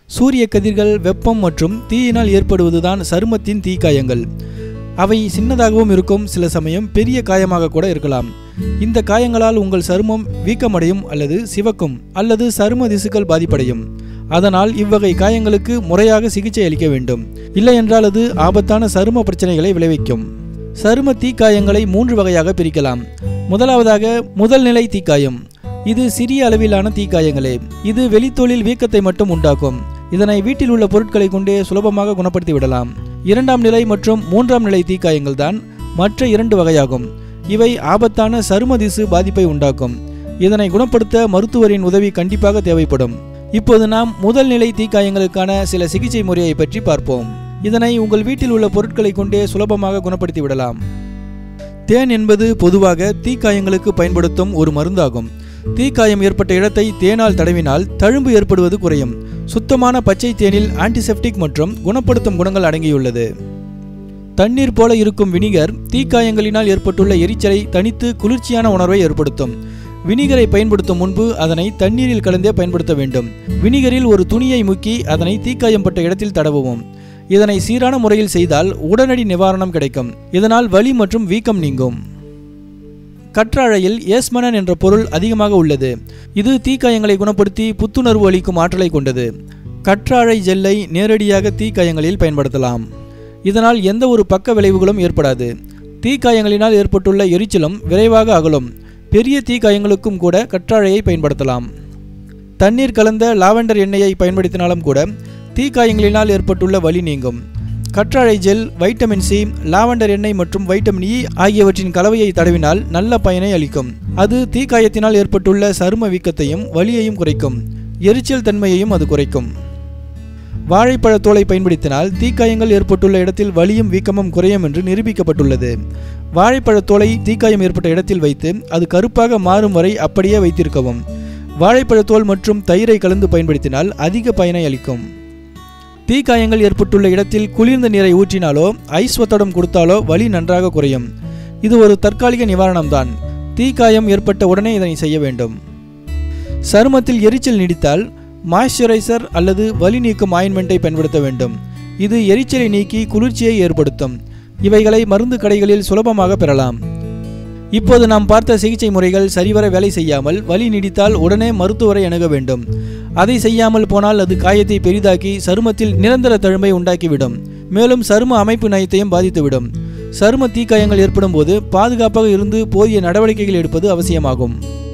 சூரிய கதிர்கள் வெப்பம் மற்றும் தீயினால் ஏற்படுவதுதான் சருமத்தின் தீக்காயங்கள் அவை சின்னதாகவும் இருக்கும் சில சமயம் பெரிய காயமாக கூட இருக்கலாம் இந்த காயங்களால் உங்கள் சருமம் வீக்கமடையும் அல்லது சிவக்கும் அல்லது சரும திசுக்கள் பாதிப்படையும் அதனால் இவ்வகை காயங்களுக்கு முறையாக சிகிச்சை அளிக்க வேண்டும் இல்லையென்றால் அது ஆபத்தான சரும பிரச்சனைகளை விளைவிக்கும் சரும தீக்காயங்களை மூன்று வகையாக பிரிக்கலாம் முதலாவதாக முதல் நிலை தீக்காயம் இது சிறிய அளவிலான தீக்காயங்களே இது வெளித்தோலில் வீக்கத்தை மட்டும் உண்டாக்கும் இதனை வீட்டில் உள்ள பொருட்களை கொண்டே சுலபமாக குணப்படுத்தி விடலாம் இரண்டாம் நிலை மற்றும் மூன்றாம் நிலை தீக்காயங்கள் தான் மற்ற இரண்டு வகையாகும் இவை ஆபத்தான சரும திசு பாதிப்பை உண்டாக்கும் இதனை குணப்படுத்த மருத்துவரின் உதவி கண்டிப்பாக தேவைப்படும் இப்போது நாம் முதல் நிலை தீக்காயங்களுக்கான சில சிகிச்சை முறையை பற்றி பார்ப்போம் இதனை உங்கள் வீட்டில் உள்ள பொருட்களை கொண்டே சுலபமாக குணப்படுத்தி விடலாம் தேன் என்பது பொதுவாக தீக்காயங்களுக்கு பயன்படுத்தும் ஒரு மருந்தாகும் தீக்காயம் ஏற்பட்ட இடத்தை தேனால் தடவினால் தழும்பு ஏற்படுவது குறையும் சுத்தமான பச்சை தேனில் ஆன்டிசெப்டிக் மற்றும் குணப்படுத்தும் குணங்கள் அடங்கியுள்ளது தண்ணீர் போல இருக்கும் வினிகர் தீக்காயங்களினால் ஏற்பட்டுள்ள எரிச்சலை தனித்து குளிர்ச்சியான உணர்வை ஏற்படுத்தும் வினிகரை பயன்படுத்தும் முன்பு அதனை தண்ணீரில் கலந்தே பயன்படுத்த வேண்டும் வினிகரில் ஒரு துணியை முக்கி அதனை தீக்காயம் பட்ட இடத்தில் தடவுவோம் இதனை சீரான முறையில் செய்தால் உடனடி நிவாரணம் கிடைக்கும் இதனால் வலி மற்றும் வீக்கம் நீங்கும் கற்றாழையில் ஏஸ்மனன் என்ற பொருள் அதிகமாக உள்ளது இது தீக்காயங்களை குணப்படுத்தி புத்துணர்வு அளிக்கும் ஆற்றலை கொண்டது கற்றாழை ஜெல்லை நேரடியாக தீக்காயங்களில் பயன்படுத்தலாம் இதனால் எந்த ஒரு பக்க விளைவுகளும் ஏற்படாது தீக்காயங்களினால் ஏற்பட்டுள்ள எரிச்சலும் விரைவாக அகலும் பெரிய தீக்காயங்களுக்கும் கூட கற்றாழையை பயன்படுத்தலாம் தண்ணீர் கலந்த லாவெண்டர் எண்ணெயை பயன்படுத்தினாலும் கூட தீக்காயங்களினால் ஏற்பட்டுள்ள வலி நீங்கும் கற்றாழை ஜெல் வைட்டமின் சி லாவெண்டர் எண்ணெய் மற்றும் வைட்டமின் இ ஆகியவற்றின் கலவையை தடவினால் நல்ல பயனை அளிக்கும் அது தீக்காயத்தினால் ஏற்பட்டுள்ள சரும வீக்கத்தையும் வலியையும் குறைக்கும் எரிச்சல் தன்மையையும் அது குறைக்கும் வாழைப்பழத் தோலை பயன்படுத்தினால் தீக்காயங்கள் ஏற்பட்டுள்ள இடத்தில் வலியும் வீக்கமும் குறையும் என்று நிரூபிக்கப்பட்டுள்ளது வாழைப்பழத் தோலை தீக்காயம் ஏற்பட்ட இடத்தில் வைத்து அது கருப்பாக மாறும் வரை அப்படியே வைத்திருக்கவும் வாழைப்பழத் தோல் மற்றும் தயிரை கலந்து பயன்படுத்தினால் அதிக பயனை அளிக்கும் தீக்காயங்கள் ஏற்பட்டுள்ள இடத்தில் குளிர்ந்த நீரை ஊற்றினாலோ ஐஸ் ஒத்தடம் கொடுத்தாலோ வலி நன்றாக குறையும் இது ஒரு தற்காலிக நிவாரணம்தான் தீக்காயம் ஏற்பட்ட உடனே இதனை செய்ய வேண்டும் சருமத்தில் எரிச்சல் நீடித்தால் மாய்ஸ்சரைசர் அல்லது வலி நீக்கும் ஆயின்மெண்ட்டை பயன்படுத்த வேண்டும் இது எரிச்சலை நீக்கி குளிர்ச்சியை ஏற்படுத்தும் இவைகளை மருந்து கடைகளில் சுலபமாக பெறலாம் இப்போது நாம் பார்த்த சிகிச்சை முறைகள் சரிவர வேலை செய்யாமல் வலி நீடித்தால் உடனே மருத்துவரை அணுக வேண்டும் அதை செய்யாமல் போனால் அது காயத்தை பெரிதாக்கி சருமத்தில் நிரந்தர தழும்பை உண்டாக்கிவிடும் மேலும் சரும அமைப்பு நயத்தையும் பாதித்துவிடும் சரும தீக்காயங்கள் ஏற்படும் போது பாதுகாப்பாக இருந்து போதிய நடவடிக்கைகள் எடுப்பது அவசியமாகும்